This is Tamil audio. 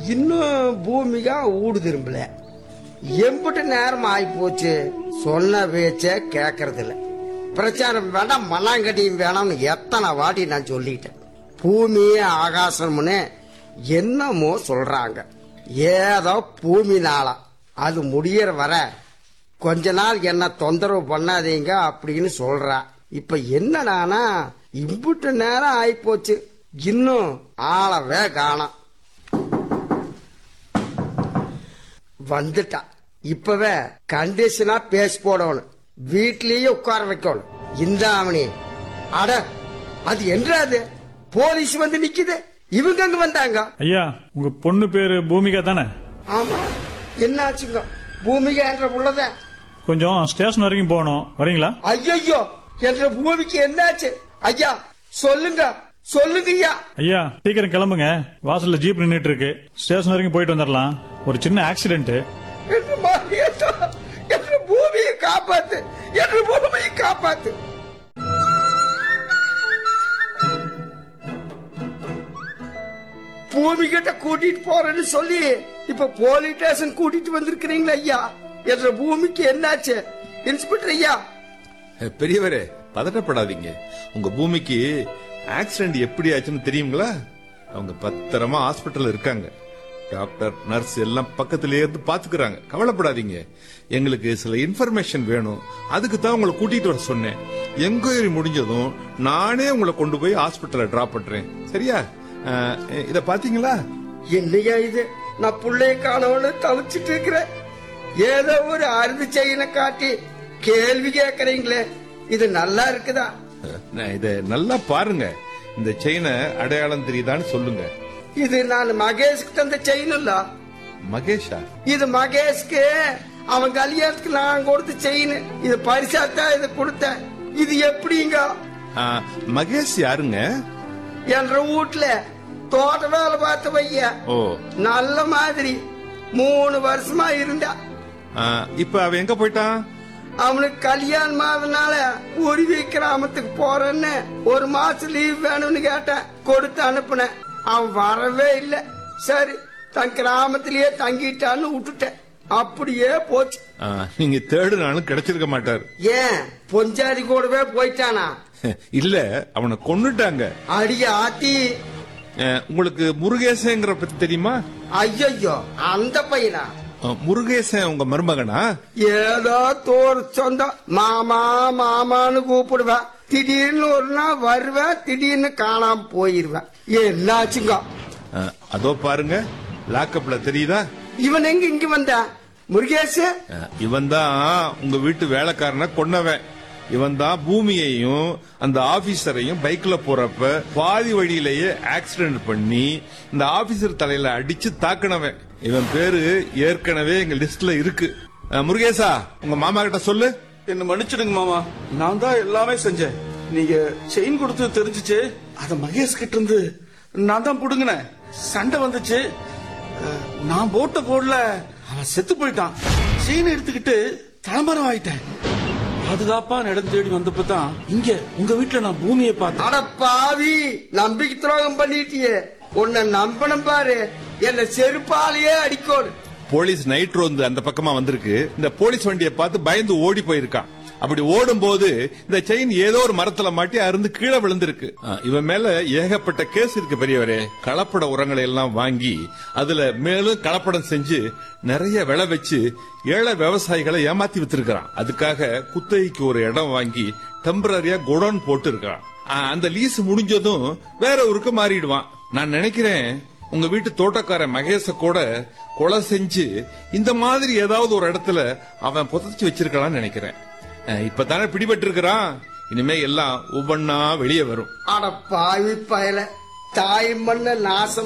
இன்னும் பூமிகா ஊடு திரும்பல எம்பிட்டு நேரம் ஆகி போச்சு சொன்ன பேச்ச கேட்கறது இல்ல பிரச்சாரம் வேண்டாம் மண்ணாங்கட்டியும் வேணாம்னு எத்தனை வாட்டி நான் சொல்லிட்டேன் பூமி ஆகாசம்னு என்னமோ சொல்றாங்க ஏதோ பூமி நாளா அது முடியற வர கொஞ்ச நாள் என்ன தொந்தரவு பண்ணாதீங்க அப்படின்னு சொல்றா இப்ப என்னடானா இம்புட்டு நேரம் ஆயிப்போச்சு இன்னும் ஆளவே காணோம் வந்துட்டா இப்பவே கண்டிஷனா பேசி போடணும் வீட்லயே உட்கார வைக்கணும் இந்த அவனி அட அது என்றாது போலீஸ் வந்து நிக்குது இவங்க அங்க வந்தாங்க ஐயா உங்க பொண்ணு பேரு பூமிகா தானே ஆமா என்னாச்சுங்க பூமிகா என்ற புள்ளத கொஞ்சம் ஸ்டேஷன் வரைக்கும் போகணும் வரீங்களா ஐயோ என்ற பூமிக்கு என்னாச்சு ஐயா சொல்லுங்க சொல்லுங்க ஐயா ஐயா சீக்கிரம் கிளம்புங்க வாசல்ல ஜீப் நின்னுட்டு இருக்கு ஸ்டேஷன் வரைக்கும் போயிட்டு வந்துடலாம் ஒரு சின்ன ஆக்சிடென்ட் என்று மாறியதா என்று பூமியை காப்பாத்து என்று பூமியை காப்பாத்து பூமி கிட்ட கூட்டிட்டு போறேன்னு சொல்லி இப்ப போலீஸ் ஸ்டேஷன் கூட்டிட்டு வந்திருக்கிறீங்களா ஐயா என்ற பூமிக்கு என்னாச்சு இன்ஸ்பெக்டர் ஐயா பெரியவரே பதட்டப்படாதீங்க உங்க பூமிக்கு ஆக்சிடென்ட் எப்படி ஆச்சுன்னு தெரியுங்களா அவங்க பத்திரமா ஹாஸ்பிட்டல்ல இருக்காங்க டாக்டர் நர்ஸ் எல்லாம் பக்கத்திலேயே இருந்து பாத்துக்கிறாங்க கவலைப்படாதீங்க எங்களுக்கு சில இன்ஃபர்மேஷன் வேணும் அதுக்கு தான் உங்களை கூட்டிட்டு வர சொன்னேன் என்கொயரி முடிஞ்சதும் நானே உங்களை கொண்டு போய் ஹாஸ்பிட்டல்ல டிராப் பண்றேன் சரியா அஹ், இத பாத்தீங்களா என்னையா இது நான் புள்ளைய காணவனு தவிச்சிட்டு இருக்கிறேன் ஏதோ ஒரு அறுதி செய்யனை காட்டி கேள்வி கேக்குறீங்களே இது நல்லா இருக்குதா நான் இத நல்லா பாருங்க இந்த செயினை அடையாளம் தெரியுதான்னு சொல்லுங்க இது நான் மகேஷ்க்கு தந்த செயின் இல்ல மகேஷா இது மகேஷ்க்கு அவன் கல்யாணத்துக்கு நான் கொடுத்த செயின் இது பரிசாத்தான் இது கொடுத்தேன் இது எப்படிங்க ஆ, மகேஷ் யாருங்க என்ற வீட்டுல தோட்ட வேலை பார்த்த பையன் ஓ நல்ல மாதிரி மூணு வருஷமா இருந்தா ஆ, இப்ப அவன் எங்க போயிட்டான் அவனுக்கு கல்யாணம் ஆகுதுனால உருவி கிராமத்துக்கு போறேன்னு ஒரு மாசம் லீவ் வேணும்னு கேட்டேன் கொடுத்து அனுப்புனேன் அவன் வரவே இல்ல சரி தன் கிராமத்திலேயே தங்கிட்டான்னு விட்டுட்டேன் அப்படியே போச்சு ஆ, நீங்க தேடுனாலும் கிடைச்சிருக்க மாட்டார் ஏன் பொஞ்சாதி கூடவே போயிட்டானா இல்ல அவனை கொன்னுட்டாங்க அடிய ஆத்தி ஆ, உங்களுக்கு முருகேசங்கிற பத்தி தெரியுமா ஐயோ அந்த பையனா ஆ, முருகேசன் உங்க மருமகனா ஏதோ தோர் சொந்தம் மாமா மாமான்னு கூப்பிடுவேன் திடீர்னு ஒரு நாள் வருவேன் திடீர்னு காணாம போயிருவேன் என்னாச்சுங்க ஆ, அதோ பாருங்க லாக்கப்ல தெரியுதா இவன் எங்க இங்க வந்தான் முருகேஷ் இவன் தான் உங்க வீட்டு வேலைக்காரனை கொன்னவன் இவன் தான் பூமியையும் அந்த ஆபீசரையும் பைக்ல போறப்ப பாதி வழியிலேயே ஆக்சிடென்ட் பண்ணி இந்த ஆபீசர் தலையில அடிச்சு தாக்குனவன் இவன் பேரு ஏற்கனவே எங்க லிஸ்ட்ல இருக்கு அஹ், முருகேசா உங்க மாமா கிட்ட சொல்லு என்ன மன்னிச்சிடுங்க மாமா நான் தான் எல்லாமே செஞ்சேன் நீங்க செயின் கொடுத்து தெரிஞ்சுச்சு அத மகேஷ் கிட்ட இருந்து நான் தான் புடுங்கினேன் சண்டை வந்துச்சு அஹ், நான் போட்ட போடல அவன் செத்து போயிட்டான் செயின் எடுத்துக்கிட்டு தலைமரம் ஆயிட்டேன் பாதுகாப்பா நடந்து தேடி வந்தப்ப தான் இங்க உங்க வீட்டுல நான் பூமியை பார்த்தேன் அட பாவி நம்பிக்கை துரோகம் பண்ணிட்டியே உன்னை நம்பணும் பாரு என்ன செருப்பாலேயே அடிக்கோடு போலீஸ் நைட் ரோந்து அந்த பக்கமா வந்திருக்கு இந்த போலீஸ் வண்டியை பார்த்து பயந்து ஓடி போயிருக்கான் அப்படி ஓடும் போது இந்த செயின் ஏதோ ஒரு மரத்துல மாட்டி அருந்து கீழே விழுந்திருக்கு அஹ், இவன் மேல ஏகப்பட்ட கேஸ் இருக்கு பெரியவரே கலப்பட உரங்களை எல்லாம் வாங்கி அதுல மேலும் கலப்படம் செஞ்சு நிறைய விளை வச்சு ஏழை விவசாயிகளை ஏமாத்தி வித்திருக்கிறான் அதுக்காக குத்தகைக்கு ஒரு இடம் வாங்கி டெம்பரரியா குடோன் போட்டு இருக்கான் அஹ், அந்த லீஸ் முடிஞ்சதும் வேற ஊருக்கு மாறிடுவான் நான் நினைக்கிறேன் உங்க வீட்டு தோட்டக்காரன் மகேஷ கூட கொலை செஞ்சு இந்த மாதிரி ஏதாவது ஒரு இடத்துல அவன் புதைச்சு வச்சிருக்கலாம்னு நினைக்கிறேன் அஹ் இப்பதானே பிடிபட்டு இருக்கிறான் இனிமே எல்லாம் ஒவ்வொன்னா வெளியே வரும் அட பாவி பயல தாய் மண்ண நாசம்